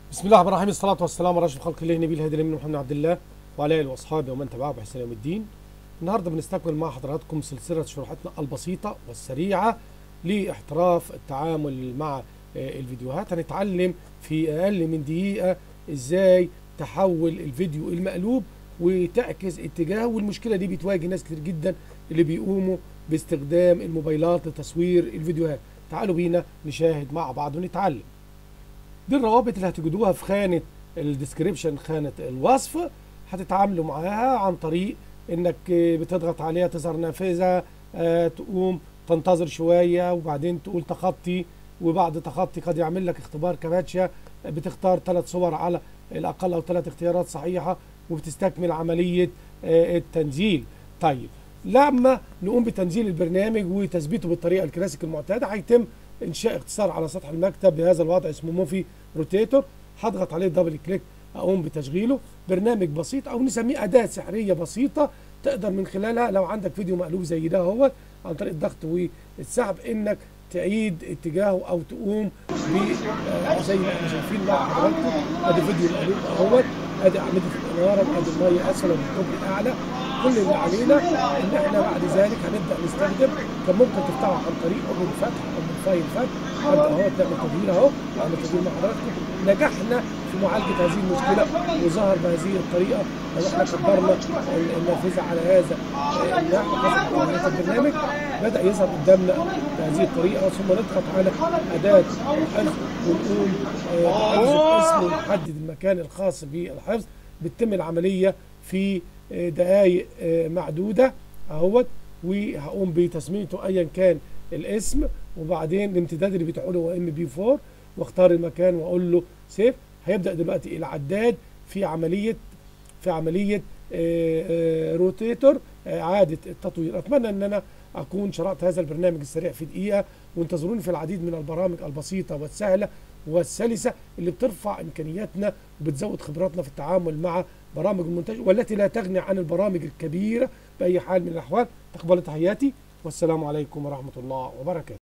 بسم الله الرحمن الرحيم الصلاة والسلام على أشرف خلق الله نبي الهادي الأمين محمد عبد الله وعلى آله وأصحابه ومن تبعه بإحسان يوم الدين. النهارده بنستكمل مع حضراتكم سلسلة شروحاتنا البسيطة والسريعة لاحتراف التعامل مع آه، الفيديوهات هنتعلم في أقل من دقيقة إزاي تحول الفيديو المقلوب وتعكس اتجاهه والمشكلة دي بتواجه ناس كتير جدا اللي بيقوموا باستخدام الموبايلات لتصوير الفيديوهات. تعالوا بينا نشاهد مع بعض ونتعلم. دي الروابط اللي هتجدوها في خانة الديسكريبشن خانة الوصف هتتعاملوا معاها عن طريق انك بتضغط عليها تظهر نافذة آه، تقوم تنتظر شوية وبعدين تقول تخطي وبعد تخطي قد يعمل لك اختبار كباتشا بتختار ثلاث صور على الأقل أو ثلاث اختيارات صحيحة وبتستكمل عملية آه، التنزيل طيب لما نقوم بتنزيل البرنامج وتثبيته بالطريقة الكلاسيك المعتادة هيتم انشاء اختصار على سطح المكتب بهذا الوضع اسمه موفي روتيتور هضغط عليه دبل كليك اقوم بتشغيله برنامج بسيط او نسميه اداه سحريه بسيطه تقدر من خلالها لو عندك فيديو مقلوب زي ده هو عن طريق الضغط والسحب انك تعيد اتجاهه او تقوم ب آه، زي ما احنا شايفين مع حضراتكم ادي فيديو مقلوب اهوت ادي اعمده الاناره ادي الميه اسفل والكوبري اعلى كل اللي علينا ان احنا بعد ذلك هنبدا نستخدم كان ممكن تفتحه عن طريق اوبن فتح او من فايل فتح ابدا اهو نعمل تدوير اهو نعمل تدوير مع حضراتكم نجحنا في معالجه هذه المشكله وظهر بهذه الطريقه لو احنا كبرنا ال- النافذه على هذا آه، النحو حسب تعليمات البرنامج بدا يظهر قدامنا بهذه الطريقه ثم نضغط على اداه الحفظ ونقوم آه، نحفظ الاسم ونحدد المكان الخاص بالحفظ بتتم العمليه في آه، دقائق آه، معدوده اهوت وهقوم بتسميته ايا كان الاسم وبعدين الامتداد اللي بتاعه له هو ام بي 4 واختار المكان واقول له سيف هيبدا دلوقتي العداد في عمليه في عمليه آه، آه، روتيتور آه، اعاده التطوير اتمنى ان انا اكون شرحت هذا البرنامج السريع في دقيقه وانتظروني في العديد من البرامج البسيطه والسهله والسلسه اللي بترفع امكانياتنا وبتزود خبراتنا في التعامل مع برامج المونتاج والتي لا تغني عن البرامج الكبيره باي حال من الاحوال تقبلوا تحياتي والسلام عليكم ورحمه الله وبركاته